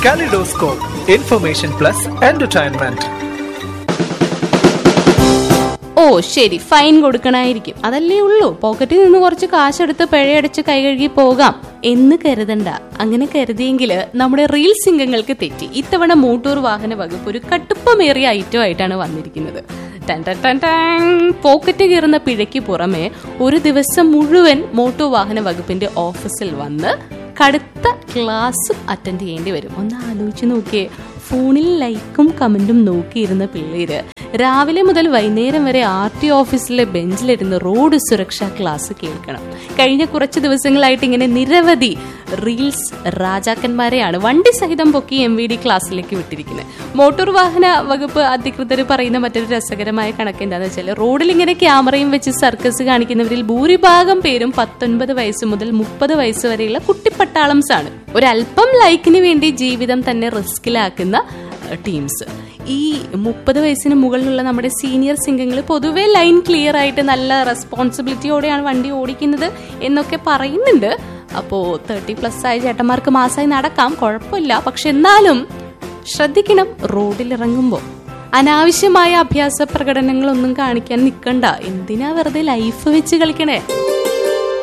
Kaleidoscope, information plus entertainment. ഓ ശരി fine കൊടുക്കണായിരിക്കും അതല്ലേ ഉള്ളൂ പോക്കറ്റിൽ നിന്ന് കുറച്ച് കാശെടുത്ത് പിഴയടച്ച് കൈ കഴുകി പോകാം എന്ന് കരുതണ്ട അങ്ങനെ കരുതിയെങ്കിൽ നമ്മുടെ റീൽ സിംഗങ്ങൾക്ക് തെറ്റി ഇത്തവണ മോട്ടോർ വാഹന വകുപ്പ് ഒരു കട്ടുപ്പമേറിയ ഐറ്റം ആയിട്ടാണ് വന്നിരിക്കുന്നത് ടൻ ടൻ ടൻ ടൻ. പോക്കറ്റ് കീറുന്ന പിഴയ്ക്ക് പുറമെ ഒരു ദിവസം മുഴുവൻ മോട്ടോർ വാഹന വകുപ്പിന്റെ ഓഫീസിൽ വന്ന് കടുത്ത ക്ലാസ്സും അറ്റൻഡ് ചെയ്യേണ്ടി വരും ഒന്ന് ആലോചിച്ച് നോക്കിയേ ഫോണിൽ ലൈക്കും കമന്റും നോക്കിയിരുന്ന പിള്ളേര് രാവിലെ മുതൽ വൈകുന്നേരം വരെ ആർ ടി ഓഫീസിലെ ബെഞ്ചിലിരുന്ന് റോഡ് സുരക്ഷാ ക്ലാസ് കേൾക്കണം കഴിഞ്ഞ കുറച്ച് ദിവസങ്ങളായിട്ട് ഇങ്ങനെ നിരവധി റീൽസ് രാജാക്കന്മാരെയാണ് വണ്ടി സഹിതം പൊക്കി എം വി ഡി ക്ലാസ്സിലേക്ക് വിട്ടിരിക്കുന്നത് മോട്ടോർ വാഹന വകുപ്പ് അധികൃതർ പറയുന്ന മറ്റൊരു രസകരമായ കണക്ക് എന്താണെന്ന് വെച്ചാൽ റോഡിൽ ഇങ്ങനെ ക്യാമറയും വെച്ച് സർക്കസ് കാണിക്കുന്നവരിൽ ഭൂരിഭാഗം പേരും പത്തൊൻപത് വയസ്സ് മുതൽ മുപ്പത് വയസ്സ് വരെയുള്ള കുട്ടിപ്പട്ടാളംസ് ആണ് ഒരല്പം ലൈക്കിന് വേണ്ടി ജീവിതം തന്നെ റിസ്കിലാക്കുന്ന ടീംസ് ഈ മുപ്പത് വയസ്സിന് മുകളിലുള്ള നമ്മുടെ സീനിയർ സിംഗങ്ങൾ പൊതുവെ ലൈൻ ക്ലിയർ ആയിട്ട് നല്ല റെസ്പോൺസിബിലിറ്റിയോടെയാണ് വണ്ടി ഓടിക്കുന്നത് എന്നൊക്കെ പറയുന്നുണ്ട് അപ്പോൾ തേർട്ടി പ്ലസ് ആയ ചേട്ടന്മാർക്ക് മാസമായി നടക്കാം കുഴപ്പമില്ല പക്ഷെ എന്നാലും ശ്രദ്ധിക്കണം റോഡിൽ ഇറങ്ങുമ്പോൾ അനാവശ്യമായ അഭ്യാസ പ്രകടനങ്ങളൊന്നും കാണിക്കാൻ നിൽക്കണ്ട എന്തിനാ വെറുതെ ലൈഫ് വെച്ച് കളിക്കണേ